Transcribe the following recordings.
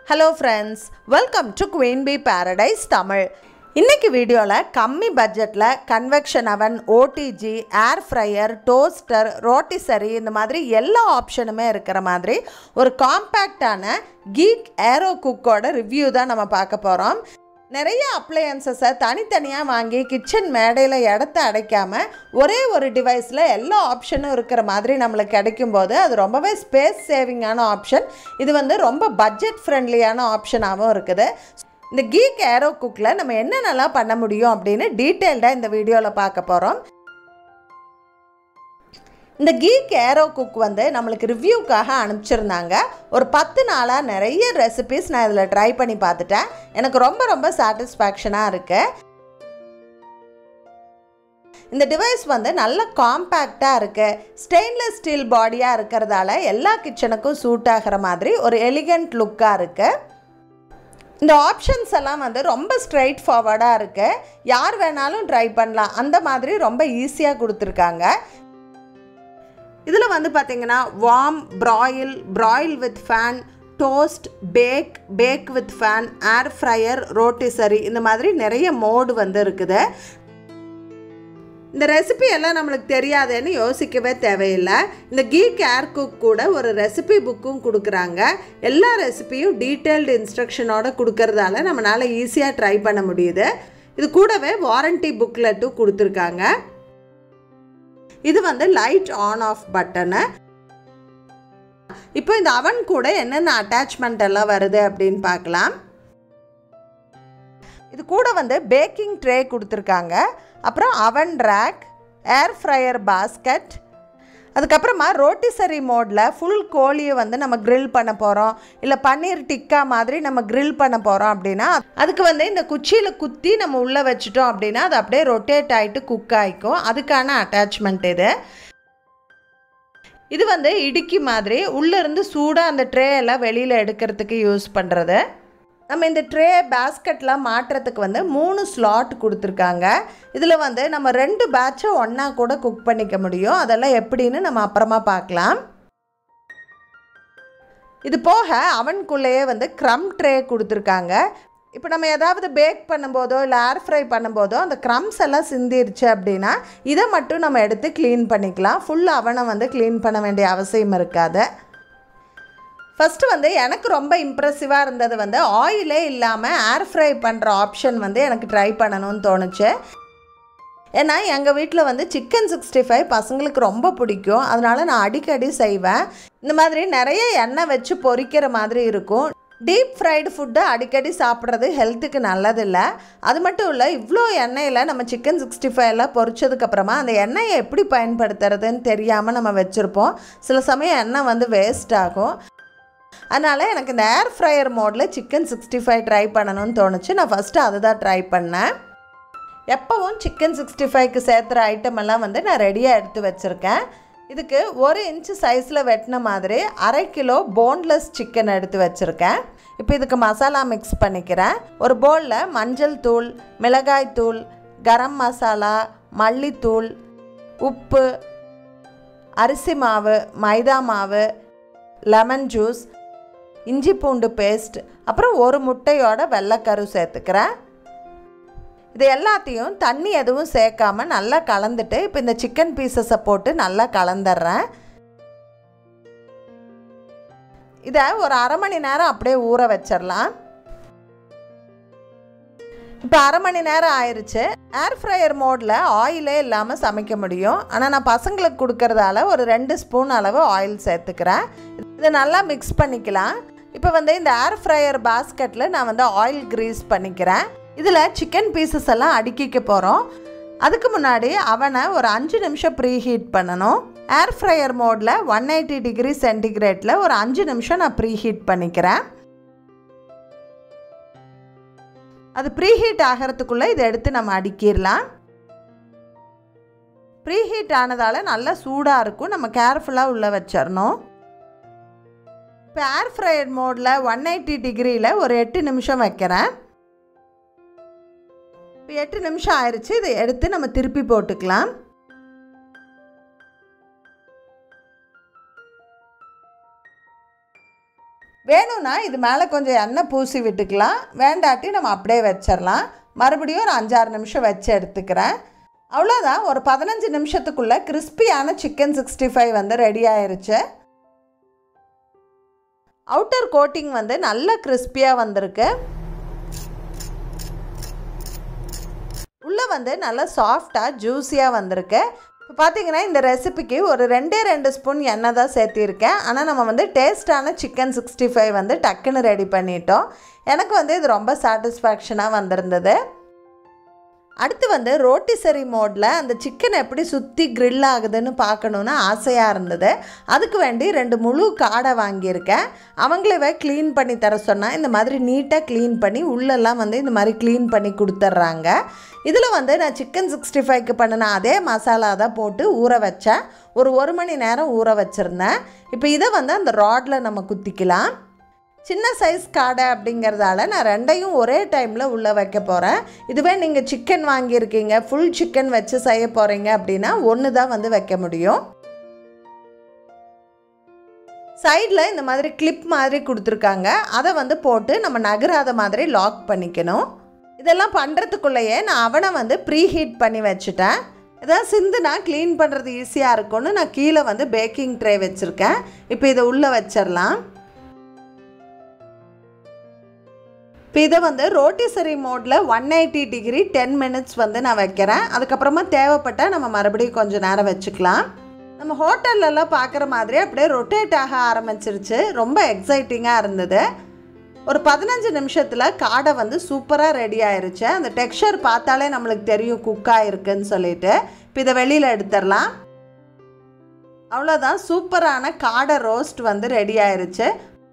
hello friends welcome to Queen B Paradise Tamil இன்னைக்கு வீடியோவில் கம்மி பட்ஜெட்டில் convection oven OTG air fryer toaster rotisserie இந்த மாதிரி எல்லா ஆப்ஷனுமே இருக்கிற மாதிரி ஒரு காம்பேக்டான கீக் ஏரோ குக்கோட ரிவ்யூ தான் நம்ம பார்க்க போகிறோம் நிறைய அப்ளையன்சஸை தனித்தனியாக வாங்கி கிச்சன் மேடையில் இடத்த அடைக்காம ஒரே ஒரு டிவைஸில் எல்லா ஆப்ஷனும் இருக்கிற மாதிரி நம்மளுக்கு கிடைக்கும்போது அது ரொம்பவே ஸ்பேஸ் சேவிங்கான ஆப்ஷன் இது வந்து ரொம்ப பட்ஜெட் ஃப்ரெண்ட்லியான ஆப்ஷனாகவும் இருக்குது இந்த கீக் ஏரோ குக்கில் நம்ம என்னென்னலாம் பண்ண முடியும் அப்படின்னு டீட்டெயில்டாக இந்த வீடியோவில் பார்க்க போகிறோம் இந்த கீக் ஏரோ குக் வந்து நம்மளுக்கு ரிவ்யூக்காக அனுப்பிச்சிருந்தாங்க ஒரு பத்து நாளாக நிறைய ரெசிபிஸ் நான் இதில் ட்ரை பண்ணி பார்த்துட்டேன் எனக்கு ரொம்ப ரொம்ப சாட்டிஸ்ஃபேக்ஷனாக இருக்குது இந்த டிவைஸ் வந்து நல்ல காம்பேக்டாக இருக்குது ஸ்டெயின்லெஸ் ஸ்டீல் பாடியாக இருக்கிறதால எல்லா கிச்சனுக்கும் சூட் ஆகிற மாதிரி ஒரு எலிகண்ட் லுக்காக இருக்குது இந்த ஆப்ஷன்ஸ் எல்லாம் வந்து ரொம்ப ஸ்ட்ரைட் ஃபார்வர்டாக இருக்குது யார் வேணாலும் ட்ரை பண்ணலாம் அந்த மாதிரி ரொம்ப ஈஸியாக கொடுத்துருக்காங்க இதில் வந்து பார்த்தீங்கன்னா warm broil broil with fan toast bake bake with fan air fryer rotisserie இந்த மாதிரி நிறைய மோடு வந்து இருக்குது இந்த ரெசிபி எல்லாம் நம்மளுக்கு தெரியாதுன்னு யோசிக்கவே தேவையில்லை இந்த கீக் ஏர் குக் கூட ஒரு ரெசிபி புக்கும் கொடுக்குறாங்க எல்லா ரெசிபியும் டீட்டெயில்டு இன்ஸ்ட்ரக்ஷனோட கொடுக்கறதால நம்மளால் ஈஸியாக ட்ரை பண்ண முடியுது இது கூடவே வாரண்டி புக்லெட்டும் கொடுத்துருக்காங்க இது வந்து லைட் ஆன் ஆஃப் பட்டனு இப்போ இந்த அவன் கூட என்னென்ன அட்டாச்மெண்ட் எல்லாம் வருது அப்படின்னு பார்க்கலாம் இது கூட வந்து பேக்கிங் ட்ரே கொடுத்துருக்காங்க அப்புறம் oven rack air fryer basket அதுக்கப்புறமா ரோட்டிசரி மோடில் ஃபுல் கோழியை வந்து நம்ம grill பண்ண போகிறோம் இல்லை பன்னீர் டிக்கா மாதிரி நம்ம grill பண்ண போகிறோம் அப்படின்னா அதுக்கு வந்து இந்த குச்சியில் குத்தி நம்ம உள்ளே வச்சுட்டோம் அப்படின்னா அது அப்படியே ரொட்டேட் ஆகிட்டு குக் ஆகிக்கும் அதுக்கான அட்டாச்மெண்ட் இது இது வந்து இடுக்கி மாதிரி உள்ளேருந்து சூடாக அந்த ட்ரே எல்லாம் வெளியில் எடுக்கிறதுக்கு யூஸ் பண்ணுறது நம்ம இந்த ட்ரே பேஸ்கெட்லாம் மாட்டுறதுக்கு வந்து மூணு ஸ்லாட் கொடுத்துருக்காங்க இதில் வந்து நம்ம ரெண்டு பேட்சை ஒன்றா கூட குக் பண்ணிக்க முடியும் அதெல்லாம் எப்படின்னு நம்ம அப்புறமா பார்க்கலாம் இது போக அவனுக்குள்ளேயே வந்து க்ரம் ட்ரே கொடுத்துருக்காங்க இப்போ நம்ம ஏதாவது பேக் பண்ணும்போதோ இல்லை ஏர் ஃப்ரை பண்ணும்போதோ அந்த க்ரம்ஸ் எல்லாம் சிந்திருச்சு அப்படின்னா இதை மட்டும் நம்ம எடுத்து க்ளீன் பண்ணிக்கலாம் ஃபுல் அவனை வந்து க்ளீன் பண்ண வேண்டிய அவசியம் இருக்காது ஃபஸ்ட்டு வந்து எனக்கு ரொம்ப இம்ப்ரெசிவாக இருந்தது வந்து ஆயிலே இல்லாமல் ஏர் ஃப்ரை பண்ணுற ஆப்ஷன் வந்து எனக்கு ட்ரை பண்ணணும்னு தோணுச்சு ஏன்னா எங்கள் வீட்டில் வந்து சிக்கன் சிக்ஸ்டி ஃபைவ் பசங்களுக்கு ரொம்ப பிடிக்கும் அதனால் நான் அடிக்கடி செய்வேன் இந்த மாதிரி நிறைய எண்ணெய் வச்சு பொரிக்கிற மாதிரி இருக்கும் டீப் ஃப்ரைடு ஃபுட்டு அடிக்கடி சாப்பிட்றது ஹெல்த்துக்கு நல்லதில்லை அது மட்டும் இல்லை இவ்வளோ எண்ணெயில் நம்ம சிக்கன் சிக்ஸ்டி ஃபைவ்லாம் பொரிச்சதுக்கப்புறமா அந்த எண்ணெயை எப்படி பயன்படுத்துறதுன்னு தெரியாமல் நம்ம வச்சுருப்போம் சில சமயம் எண்ணெய் வந்து வேஸ்ட் ஆகும் அதனால் எனக்கு இந்த ஏர் ஃப்ரையர் மோடில் சிக்கன் சிக்ஸ்டி ஃபைவ் ட்ரை பண்ணணும்னு தோணுச்சு நான் ஃபஸ்ட்டு அதை தான் ட்ரை பண்ணேன் எப்போவும் சிக்கன் சிக்ஸ்டி ஃபைவ்க்கு சேர்த்துற ஐட்டம் எல்லாம் வந்து நான் ரெடியாக எடுத்து வச்சுருக்கேன் இதுக்கு ஒரு இன்ச்சு சைஸில் வெட்டின மாதிரி அரை கிலோ போன்லெஸ் சிக்கன் எடுத்து வச்சுருக்கேன் இப்போ இதுக்கு மசாலா மிக்ஸ் பண்ணிக்கிறேன் ஒரு பவுலில் மஞ்சள் தூள் மிளகாய் தூள் கரம் மசாலா மல்லித்தூள் உப்பு அரிசி மாவு மைதா மாவு லெமன் ஜூஸ் இஞ்சி பூண்டு பேஸ்ட் அப்புறம் ஒரு முட்டையோட வெள்ளைக்கரு சேர்த்துக்கிறேன் இது எல்லாத்தையும் தண்ணி எதுவும் சேர்க்காம நல்லா கலந்துட்டு இப்போ இந்த சிக்கன் பீசஸை போட்டு நல்லா கலந்துடுறேன் இதை ஒரு அரை மணி நேரம் அப்படியே ஊற வச்சிடலாம் இப்போ அரை மணி நேரம் ஆயிடுச்சு ஏர் ஃப்ரையர் மோடில் ஆயிலே இல்லாமல் சமைக்க முடியும் ஆனால் நான் பசங்களுக்கு கொடுக்கறதால ஒரு ரெண்டு ஸ்பூன் அளவு ஆயில் சேர்த்துக்கிறேன் இதை நல்லா மிக்ஸ் பண்ணிக்கலாம் இப்போ வந்து இந்த ஏர் ஃப்ரையர் பாஸ்கெட்டில் நான் வந்து ஆயில் க்ரீஸ் பண்ணிக்கிறேன் இதில் சிக்கன் பீசஸ் எல்லாம் அடுக்கிக்க போகிறோம் அதுக்கு முன்னாடி அவனை ஒரு அஞ்சு நிமிஷம் ப்ரீ ஹீட் பண்ணணும் ஏர் ஃப்ரையர் மோடில் ஒன் எயிட்டி டிகிரி சென்டிகிரேட்டில் ஒரு அஞ்சு நிமிஷம் நான் ப்ரீ ஹீட் பண்ணிக்கிறேன் அது ப்ரீ ஹீட் ஆகிறதுக்குள்ளே இதை எடுத்து நம்ம அடுக்கிடலாம் ப்ரீ ஹீட் ஆனதால் நல்லா சூடாக இருக்கும் நம்ம கேர்ஃபுல்லாக உள்ளே வச்சிடணும் இப்போ ஏர் ஃப்ரையர் மோடில் ஒன் எயிட்டி டிகிரியில் ஒரு எட்டு நிமிஷம் வைக்கிறேன் இப்போ எட்டு நிமிஷம் ஆயிடுச்சு இதை எடுத்து நம்ம திருப்பி போட்டுக்கலாம் வேணும்னா இது மேலே கொஞ்சம் எண்ணெய் பூசி விட்டுக்கலாம் வேண்டாட்டி நம்ம அப்படியே வச்சிடலாம் மறுபடியும் ஒரு அஞ்சாறு நிமிஷம் வச்சு எடுத்துக்கிறேன் அவ்வளோதான் ஒரு பதினஞ்சு நிமிஷத்துக்குள்ளே கிறிஸ்பியான சிக்கன் சிக்ஸ்டி ஃபைவ் வந்து ரெடி ஆயிருச்சு அவுட்டர் கோட்டிங் வந்து நல்ல கிறிஸ்பியாக வந்திருக்கு உள்ளே வந்து நல்லா சாஃப்டாக ஜூஸியாக வந்திருக்கு இப்போ பார்த்தீங்கன்னா இந்த ரெசிபிக்கு ஒரு ரெண்டே ரெண்டு ஸ்பூன் எண்ணெய் தான் சேர்த்திருக்கேன் ஆனால் நம்ம வந்து டேஸ்டான சிக்கன் சிக்ஸ்டி ஃபைவ் வந்து டக்குன்னு ரெடி பண்ணிட்டோம் எனக்கு வந்து இது ரொம்ப சாட்டிஸ்ஃபேக்ஷனாக வந்திருந்தது அடுத்து வந்து ரோட்டிசரி மோடில் அந்த சிக்கன் எப்படி சுற்றி grill ஆகுதுன்னு பார்க்கணுன்னு ஆசையாக இருந்தது அதுக்கு வேண்டி ரெண்டு முழு காடை வாங்கியிருக்கேன் அவங்களவே க்ளீன் பண்ணி தர சொன்னால் இந்த மாதிரி நீட்டாக க்ளீன் பண்ணி உள்ளெல்லாம் வந்து இந்த மாதிரி க்ளீன் பண்ணி கொடுத்துட்றாங்க இதில் வந்து நான் சிக்கன் சிக்ஸ்டி ஃபைவ்க்கு பண்ணின அதே மசாலா தான் போட்டு ஊற வச்சேன் ஒரு ஒரு மணி நேரம் ஊற வச்சுருந்தேன் இப்போ இதை வந்து அந்த ராடில் நம்ம குத்திக்கலாம் சின்ன சைஸ் காடை அப்படிங்கிறதால நான் ரெண்டையும் ஒரே டைமில் உள்ளே வைக்க போகிறேன் இதுவே நீங்கள் சிக்கன் வாங்கியிருக்கீங்க ஃபுல் சிக்கன் வச்சு செய்ய போகிறீங்க அப்படின்னா ஒன்று தான் வந்து வைக்க முடியும் சைடில் இந்த மாதிரி கிளிப் மாதிரி கொடுத்துருக்காங்க அதை வந்து போட்டு நம்ம நகராத மாதிரி லாக் பண்ணிக்கணும் இதெல்லாம் பண்ணுறதுக்குள்ளேயே நான் அவனை வந்து ப்ரீ ஹீட் பண்ணி வச்சுட்டேன் ஏதாவது சிந்துனா க்ளீன் பண்ணுறது ஈஸியாக இருக்கும்னு நான் கீழே வந்து பேக்கிங் ட்ரே வச்சுருக்கேன் இப்போ இதை உள்ளே வச்சிடலாம் இப்போ இதை வந்து ரோட்டிசரி மோடில் one eighty degree ten minutes வந்து நான் வைக்கிறேன் அதுக்கப்புறமா தேவைப்பட்டால் நம்ம மறுபடியும் கொஞ்சம் நேரம் வச்சுக்கலாம் நம்ம ஹோட்டல்லலாம் பார்க்குற மாதிரி அப்படியே ரொட்டேட் ஆக ஆரம்பிச்சிருச்சு ரொம்ப எக்ஸைட்டிங்காக இருந்தது ஒரு பதினஞ்சு நிமிஷத்தில் காடை வந்து சூப்பராக ரெடி ஆயிருச்சு அந்த டெக்ஸ்சர் பார்த்தாலே நம்மளுக்கு தெரியும் குக் ஆயிருக்குன்னு சொல்லிட்டு இப்போ இதை வெளியில் எடுத்துடலாம் அவ்வளோதான் சூப்பரான காடை ரோஸ்ட் வந்து ரெடி ஆயிருச்சு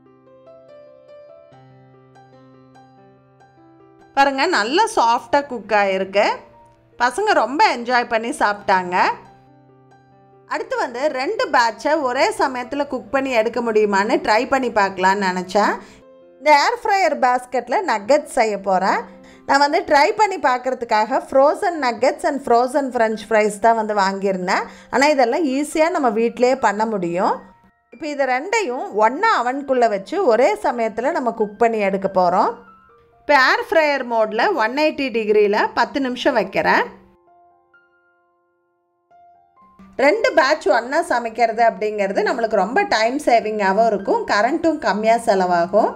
பாருங்க நல்லா சாஃப்டாக குக் ஆகிருக்கு பசங்க ரொம்ப என்ஜாய் பண்ணி சாப்பிட்டாங்க அடுத்து வந்து ரெண்டு பேட்சை ஒரே சமயத்தில் குக் பண்ணி எடுக்க முடியுமான்னு ட்ரை பண்ணி பார்க்கலான்னு நினச்சேன் இந்த ஏர் ஃப்ரையர் பேஸ்கெட்டில் நக்கெட்ஸ் செய்ய போகிறேன் நான் வந்து ட்ரை பண்ணி பார்க்குறதுக்காக frozen nuggets and frozen french fries தான் வந்து வாங்கியிருந்தேன் ஆனால் இதெல்லாம் ஈஸியாக நம்ம வீட்டிலே பண்ண முடியும் இப்போ இதை ரெண்டையும் ஒன்றா அவனுக்குள்ளே வச்சு ஒரே சமயத்தில் நம்ம குக் பண்ணி எடுக்க போகிறோம் இப்போ ஏர் ஃப்ரையர் மோடில் ஒன் எயிட்டி டிகிரியில் பத்து நிமிஷம் வைக்கிறேன் ரெண்டு பேட்ச் ஒன்றா சமைக்கிறது அப்படிங்கிறது நம்மளுக்கு ரொம்ப டைம் சேவிங்காகவும் இருக்கும் கரண்ட்டும் கம்மியாக செலவாகும்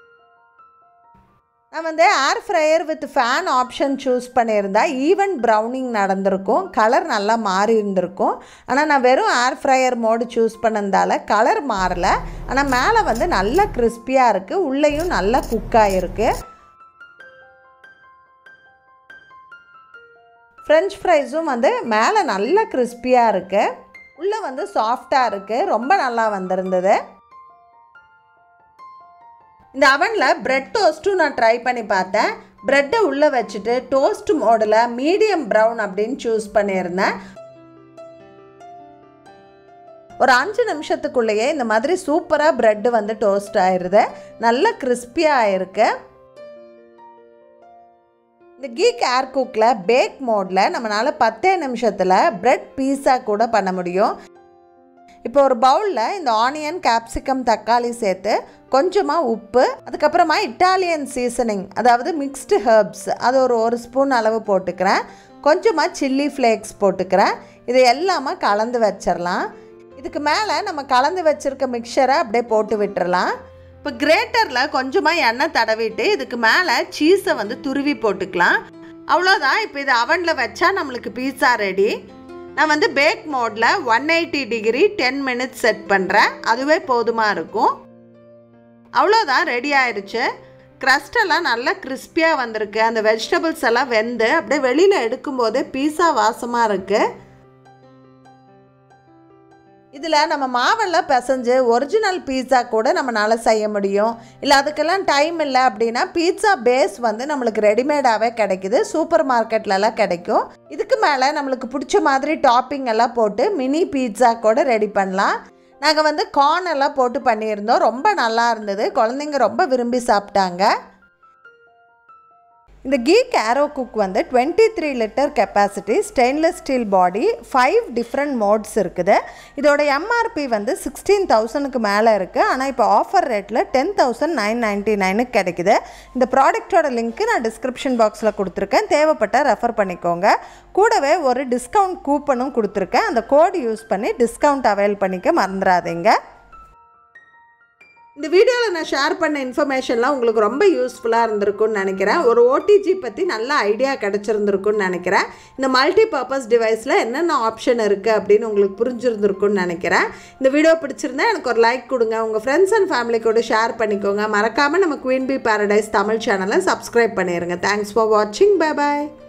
நான் வந்து air fryer with fan option choose பண்ணியிருந்தா ஈவன் ப்ரௌனிங் நடந்திருக்கும் கலர் நல்லா மாறி இருந்திருக்கும் ஆனால் நான் வெறும் ஏர் ஃப்ரையர் மோடு சூஸ் பண்ணதால கலர் மாறல ஆனால் மேலே வந்து நல்லா கிறிஸ்பியாக இருக்குது உள்ளேயும் நல்லா குக் ஆகிருக்கு ஃப்ரெஞ்ச் ஃப்ரைஸும் வந்து மேலே நல்ல கிறிஸ்பியாக இருக்குது உள்ளே வந்து சாஃப்டாக இருக்குது ரொம்ப நல்லா வந்திருந்தது இந்த அவனில் பிரெட் டோஸ்ட்டும் நான் ட்ரை பண்ணி பார்த்தேன் ப்ரெட்டை உள்ளே வச்சுட்டு டோஸ்ட் மோடில் மீடியம் ப்ரௌன் அப்படின்னு சூஸ் பண்ணியிருந்தேன் ஒரு அஞ்சு நிமிஷத்துக்குள்ளேயே இந்த மாதிரி சூப்பராக ப்ரெட்டு வந்து டோஸ்ட் ஆயிடுது நல்ல கிறிஸ்பியாக ஆயிருக்கு இந்த கீக் ஏர் குக்கில் பேக் மோடில் நம்மளால் பத்தே நிமிஷத்தில் பிரெட் பீஸா கூட பண்ண முடியும் இப்போ ஒரு பவுலில் இந்த ஆனியன் கேப்சிகம் தக்காளி சேர்த்து கொஞ்சமாக உப்பு அதுக்கப்புறமா இட்டாலியன் சீசனிங் அதாவது மிக்ஸ்டு ஹெர்ப்ஸ் அது ஒரு ஒரு ஸ்பூன் அளவு போட்டுக்கிறேன் கொஞ்சமாக சில்லி ஃப்ளேக்ஸ் போட்டுக்கிறேன் இதை எல்லாமே கலந்து வச்சிடலாம் இதுக்கு மேலே நம்ம கலந்து வச்சுருக்க மிக்சரை அப்படியே போட்டு விட்டுறலாம் இப்போ கிரேட்டரில் கொஞ்சமாக எண்ணெய் தடவிட்டு இதுக்கு மேலே சீஸை வந்து துருவி போட்டுக்கலாம் அவ்வளோதான் இப்போ இது அவனில் வச்சா நம்மளுக்கு பீஸா ரெடி நான் வந்து பேக் மோடில் one eighty degree ten minutes set பண்ணுறேன் அதுவே போதுமாக இருக்கும் அவ்வளோதான் ரெடி ஆயிடுச்சு crust எல்லாம் நல்லா கிறிஸ்பியாக வந்திருக்கு அந்த வெஜிடபிள்ஸ் எல்லாம் வெந்து அப்படியே வெளியில் எடுக்கும்போதே பீஸா வாசமாக இருக்குது இதில் நம்ம மாவெல்லாம் பிசைஞ்சு ஒரிஜினல் பீட்சா கூட நம்மளால் செய்ய முடியும் இல்லை அதுக்கெல்லாம் டைம் இல்லை அப்படின்னா பீட்சா பேஸ் வந்து நம்மளுக்கு ரெடிமேடாகவே கிடைக்குது சூப்பர் மார்க்கெட்லலாம் கிடைக்கும் இதுக்கு மேலே நம்மளுக்கு பிடிச்ச மாதிரி டாப்பிங் எல்லாம் போட்டு மினி பீட்சா கூட ரெடி பண்ணலாம் நாங்கள் வந்து கார்ன் எல்லாம் போட்டு பண்ணியிருந்தோம் ரொம்ப நல்லா இருந்தது குழந்தைங்க ரொம்ப விரும்பி சாப்பிட்டாங்க இந்த கீக் ஏரோ குக் வந்து twenty three litre capacity stainless steel body five different modes இருக்குது இதோட எம்ஆர்பி வந்து சிக்ஸ்டீன் தௌசண்ட்க்கு மேலே இருக்குது ஆனால் இப்போ ஆஃபர் ரேட்டில் டென் தௌசண்ட் நைன் நைன்ட்டி நைனுக்கு கிடைக்குது இந்த ப்ராடக்ட்டோட லிங்க்கு நான் டிஸ்கிரிப்ஷன் பாக்ஸில் கொடுத்துருக்கேன் தேவைப்பட்ட ரெஃபர் பண்ணிக்கோங்க கூடவே ஒரு டிஸ்கவுண்ட் கூப்பனும் கொடுத்துருக்கேன் அந்த கோடு யூஸ் பண்ணி டிஸ்கவுண்ட் அவைல் பண்ணிக்க மறந்துடாதீங்க இந்த வீடியோவில் நான் ஷேர் பண்ண இன்ஃபர்மேஷன்லாம் உங்களுக்கு ரொம்ப யூஸ்ஃபுல்லாக இருந்திருக்கும்னு நினைக்கிறேன் ஒரு ஓடிஜி பற்றி நல்ல ஐடியா கிடச்சிருந்துருக்குன்னு நினைக்கிறேன் இந்த மல்டி பர்பஸ் டிவைஸில் என்னென்ன ஆப்ஷன் இருக்குது அப்படின்னு உங்களுக்கு புரிஞ்சிருந்துருக்குன்னு நினைக்கிறேன் இந்த வீடியோ பிடிச்சிருந்தா எனக்கு ஒரு லைக் கொடுங்க உங்கள் ஃப்ரெண்ட்ஸ் அண்ட் ஃபேமிலி கூட ஷேர் பண்ணிக்கோங்க மறக்காமல் நம்ம குயின் பி பாரடைஸ் தமிழ் சேனலை சப்ஸ்கிரைப் பண்ணிடுங்க தேங்க்ஸ் ஃபார் வாட்சிங் பை பாய்